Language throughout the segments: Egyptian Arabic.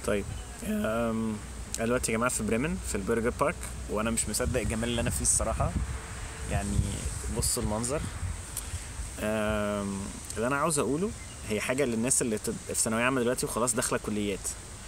طيب أم، أنا دلوقتي يا جماعه في بريمن في البرجر بارك وانا مش مصدق الجمال اللي انا فيه الصراحه يعني بصوا المنظر أم، اللي انا عاوز اقوله هي حاجه للناس اللي تد- في ثانويه عامه دلوقتي وخلاص داخله كليات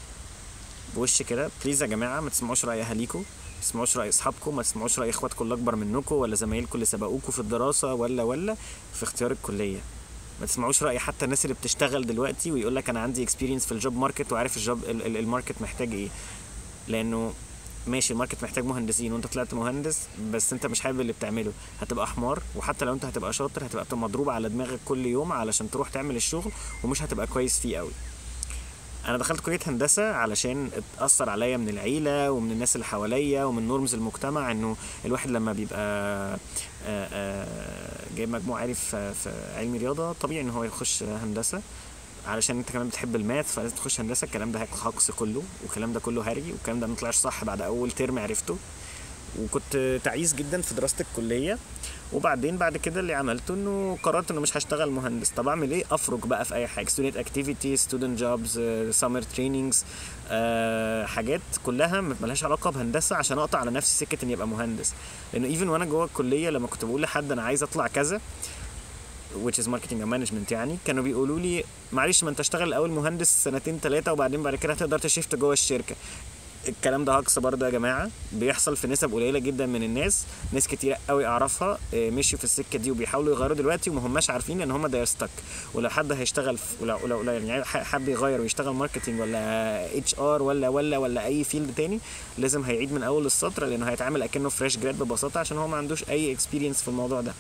بوش كده بليز يا جماعه ما تسمعوش راي اهاليكم ما تسمعوش راي اصحابكم ما تسمعوش راي اخواتكم اللي اكبر منكم ولا زمايلكم اللي سبقوكم في الدراسه ولا ولا في اختيار الكليه ما تسمعوش راي حتى الناس اللي بتشتغل دلوقتي ويقول لك انا عندي اكسبيرينس في الجوب ماركت وعارف الجوب ال- ال- الماركت محتاج ايه لانه ماشي الماركت محتاج مهندسين وانت طلعت مهندس بس انت مش حابب اللي بتعمله هتبقى حمار وحتى لو انت هتبقى شاطر هتبقى مضروب على دماغك كل يوم علشان تروح تعمل الشغل ومش هتبقى كويس فيه قوي انا دخلت كليه هندسه علشان اتاثر عليا من العيله ومن الناس اللي حواليا ومن نورمز المجتمع انه الواحد لما بيبقى آه، آه، جايب مجموع عالي في في علم رياضه طبيعي ان هو يخش هندسه علشان انت كمان بتحب الماث فلازم تخش هندسه الكلام ده هقص كله والكلام ده كله هري والكلام ده ما طلعش صح بعد اول ترم عرفته وكنت تعيس جدا في دراسه الكليه وبعدين بعد كده اللي عملته انه قررت انه مش هشتغل مهندس طب اعمل ايه افرج بقى في اي حاجه ستودنت اكتيفيتي ستودنت جوبز سمر تريننجز حاجات كلها م- ملهاش علاقه بهندسه عشان اقطع على نفسي سكه اني ابقى مهندس لانه ايفن وانا جوه الكليه لما كنت بقول لحد انا عايز اطلع كذا which is marketing and management يعني كانوا بيقولوا لي معلش ما انت اشتغل الاول مهندس سنتين ثلاثه وبعدين بعد كده هتقدر تشيفت جوه الشركه الكلام ده هجص برضه يا جماعه بيحصل في نسب قليله جدا من الناس ناس كتير قوي اعرفها آه، مشيوا في السكه دي وبيحاولوا يغيروا دلوقتي وما هماش عارفين ان هم ده ستك ولو حد هيشتغل في ولو ولو ولو يعني ح- حب يغير ويشتغل ماركتنج ولا اتش ار ولا ولا ولا اي فيلد تاني لازم هيعيد من اول السطر لانه هيتعامل اكنه فريش جراد ببساطه عشان هو ما عندوش اي اكسبيرينس في الموضوع ده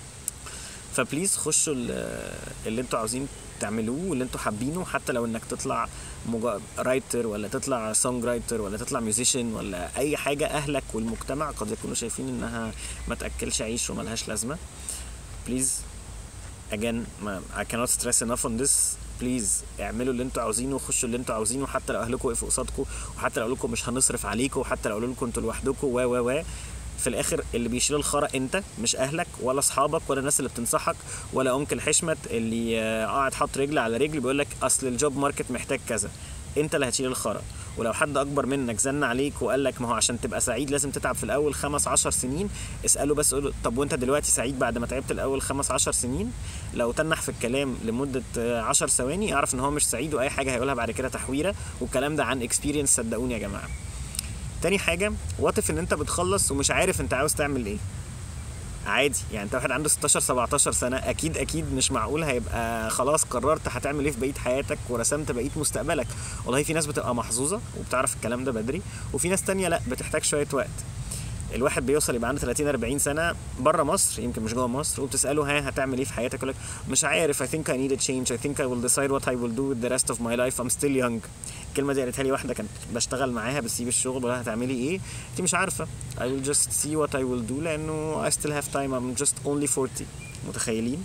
فبليز خشوا ال- اللي انتوا عاوزين تعملوه واللي انتوا حابينه حتى لو انك تطلع رايتر ولا تطلع سونج رايتر ولا تطلع ميوزيشن ولا اي حاجه اهلك والمجتمع قد يكونوا شايفين انها ما تاكلش عيش وملهاش لازمه بليز again ما I cannot stress enough on this بليز اعملوا اللي انتوا عاوزينه وخشوا اللي انتوا عاوزينه حتى لو اهلكم وقفوا قصادكم وحتى لو قالوا لكم مش هنصرف عليكم وحتى لو قالوا لكم انتوا لوحدكم و و و في الاخر اللي بيشيل الخرا انت مش اهلك ولا اصحابك ولا الناس اللي بتنصحك ولا انكل حشمت اللي آه، قاعد حاطط رجل على رجل بيقول لك اصل الجوب ماركت محتاج كذا انت اللي هتشيل الخرا ولو حد اكبر منك زن عليك وقال لك ما هو عشان تبقى سعيد لازم تتعب في الاول خمس عشر سنين اساله بس قوله طب وانت دلوقتي سعيد بعد ما تعبت الاول خمس عشر سنين لو تنح في الكلام لمده آه، عشر ثواني اعرف ان هو مش سعيد واي حاجه هيقولها بعد كده تحويره والكلام ده عن اكسبيرينس صدقوني يا جماعه تاني حاجه واتف ان انت بتخلص ومش عارف انت عاوز تعمل ايه عادي يعني انت واحد عنده 16 17 سنه اكيد اكيد مش معقول هيبقى خلاص قررت هتعمل ايه في بقيه حياتك ورسمت بقيه مستقبلك والله في ناس بتبقى محظوظه وبتعرف الكلام ده بدري وفي ناس تانية لا بتحتاج شويه وقت الواحد بيوصل يبقى عنده 30 40 سنه بره مصر يمكن مش جوه مصر وبتساله ها هتعمل ايه في حياتك يقول لك مش عارف I think I need a change I think I will decide what I will do with the rest of my life I'm still young الكلمه دي قالتها لي واحده كانت بشتغل معاها بسيب الشغل بقول لها هتعملي ايه انت مش عارفه I will just see what I will do لانه I still have time I'm just only 40 متخيلين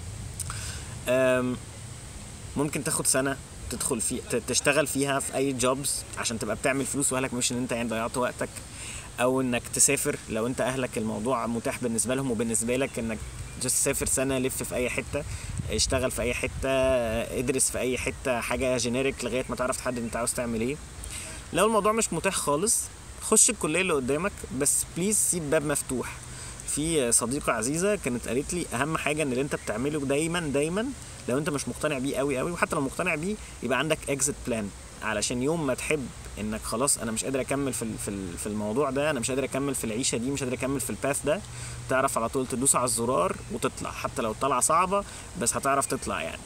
أم، ممكن تاخد سنه تدخل في ت- تشتغل فيها في اي جوبز عشان تبقى بتعمل فلوس واهلك مش ان انت يعني ضيعت وقتك او انك تسافر لو انت اهلك الموضوع متاح بالنسبه لهم وبالنسبه لك انك جست سافر سنه لف في اي حته اشتغل في اي حته ادرس في اي حته حاجه جينيريك لغايه ما تعرف تحدد انت عاوز تعمل ايه لو الموضوع مش متاح خالص خش الكليه اللي قدامك بس بليز سيب باب مفتوح في صديقه عزيزه كانت قالت لي اهم حاجه ان اللي انت بتعمله دايما دايما لو انت مش مقتنع بيه قوي قوي وحتى لو مقتنع بيه يبقى عندك اكزيت بلان علشان يوم ما تحب انك خلاص انا مش قادر اكمل في ال- في ال- في الموضوع ده انا مش قادر اكمل في العيشه دي مش قادر اكمل في الباث ده تعرف على طول تدوس على الزرار وتطلع حتى لو الطلعه صعبه بس هتعرف تطلع يعني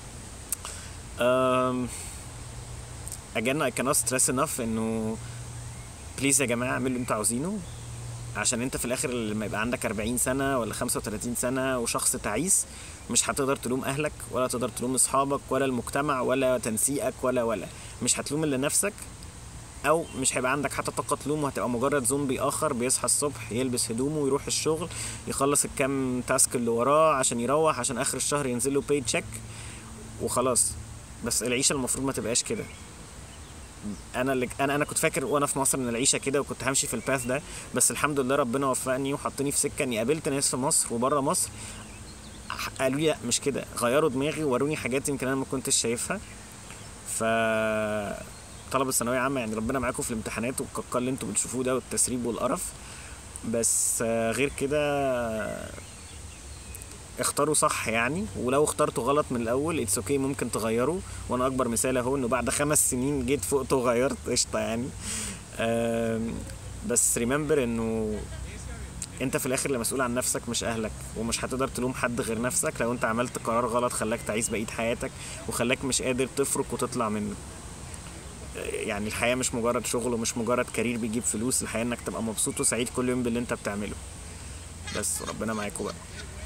um, again I cannot stress enough انه بليز يا جماعه اعملوا اللي انتوا عاوزينه عشان انت في الاخر لما يبقى عندك 40 سنه ولا 35 سنه وشخص تعيس مش هتقدر تلوم اهلك ولا تقدر تلوم اصحابك ولا المجتمع ولا تنسيقك ولا ولا مش هتلوم الا نفسك او مش هيبقى عندك حتى طاقه تلوم وهتبقى مجرد زومبي اخر بيصحى الصبح يلبس هدومه ويروح الشغل يخلص الكام تاسك اللي وراه عشان يروح عشان اخر الشهر ينزل له باي تشيك وخلاص بس العيشه المفروض ما تبقاش كده انا اللي انا انا كنت فاكر وانا في مصر ان العيشه كده وكنت همشي في الباث ده بس الحمد لله ربنا وفقني وحطني في سكه اني قابلت ناس في مصر وبره مصر ح- قالوا لي لا مش كده غيروا دماغي ووروني حاجات يمكن انا ما كنتش شايفها ف طلبه ثانويه عامه يعني ربنا معاكم في الامتحانات والكاكا اللي انتوا بتشوفوه ده والتسريب والقرف بس آه، غير كده آه، اختاروا صح يعني ولو اخترتوا غلط من الاول اتس اوكي ممكن تغيروا وانا اكبر مثال اهو انه بعد خمس سنين جيت فوقت وغيرت قشطه يعني آم، بس ريمبر انه انت في الاخر اللي مسؤول عن نفسك مش اهلك ومش هتقدر تلوم حد غير نفسك لو انت عملت قرار غلط خلاك تعيش بقية حياتك وخلاك مش قادر تفرق وتطلع منه يعني الحياة مش مجرد شغل ومش مجرد كارير بيجيب فلوس الحياة انك تبقى مبسوط وسعيد كل يوم باللي انت بتعمله بس ربنا معاكم بقى